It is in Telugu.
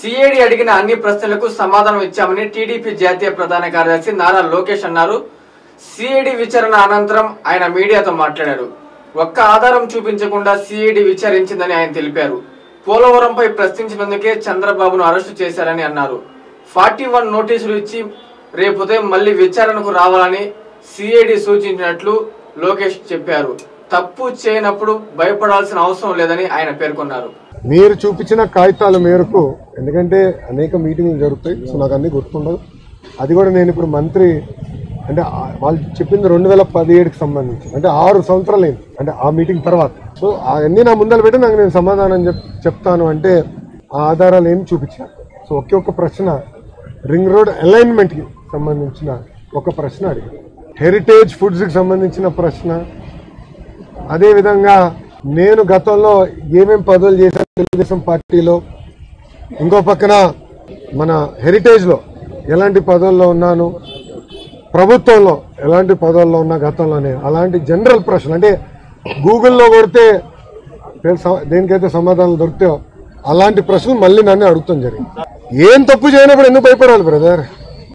సిఐడి అడిగిన అన్ని ప్రశ్నలకు సమాధానం ఇచ్చామని టీడీపీ జాతీయ ప్రధాన కార్యదర్శి నారా లోకేష్ అన్నారు సిఐడి విచారణ అనంతరం ఆయన మీడియాతో మాట్లాడారు ఒక్క ఆధారం చూపించకుండా సిఐడి విచారించిందని ఆయన తెలిపారు పోలవరంపై ప్రశ్నించినందుకే చంద్రబాబును అరెస్టు చేశారని అన్నారు ఫార్టీ వన్ నోటీసులు ఇచ్చి రేపు ఉదయం మళ్లీ విచారణకు రావాలని సిఐడి సూచించినట్లు లోకేష్ చెప్పారు తప్పు చేయనప్పుడు భయపడాల్సిన అవసరం లేదని ఆయన పేర్కొన్నారు మీరు చూపించిన కాగితాల మేరకు ఎందుకంటే అనేక మీటింగ్లు జరుగుతాయి సో నాకు అన్ని గుర్తుండదు అది కూడా నేను ఇప్పుడు మంత్రి అంటే ఆ- వాళ్ళు చెప్పింది రెండు వేల పదిహేడుకి సంబంధించి అంటే ఆరు సంవత్సరాలు అయింది అంటే ఆ మీటింగ్ తర్వాత సో అవన్నీ నా ముందర పెట్టి నాకు నేను సమాధానం చెప్ చెప్తాను అంటే ఆ ఆధారాలు ఏమి చూపించాను సో ఒకే ఒక్క ప్రశ్న రింగ్ రోడ్ అలైన్మెంట్కి సంబంధించిన ఒక ప్రశ్న అడిగాను హెరిటేజ్ ఫుడ్స్కి సంబంధించిన ప్రశ్న అదేవిధంగా నేను గతంలో ఏమేం పదవులు చేశాను తెలుగుదేశం పార్టీలో ఇంకో పక్కన మన హెరిటేజ్లో ఎలాంటి పదవుల్లో ఉన్నాను ప్రభుత్వంలో ఎలాంటి పదవుల్లో ఉన్నా గతంలోనే అలాంటి జనరల్ ప్రశ్నలు అంటే గూగుల్లో కొడితే తెలుసా- దేనికైతే సమాధానాలు దొరుకుతాయో అలాంటి ప్రశ్నలు మళ్ళీ నన్ను అడుగుతాం జరిగింది ఏం తప్పు చేయనప్పుడు ఎందుకు భయపడాలి బ్రదర్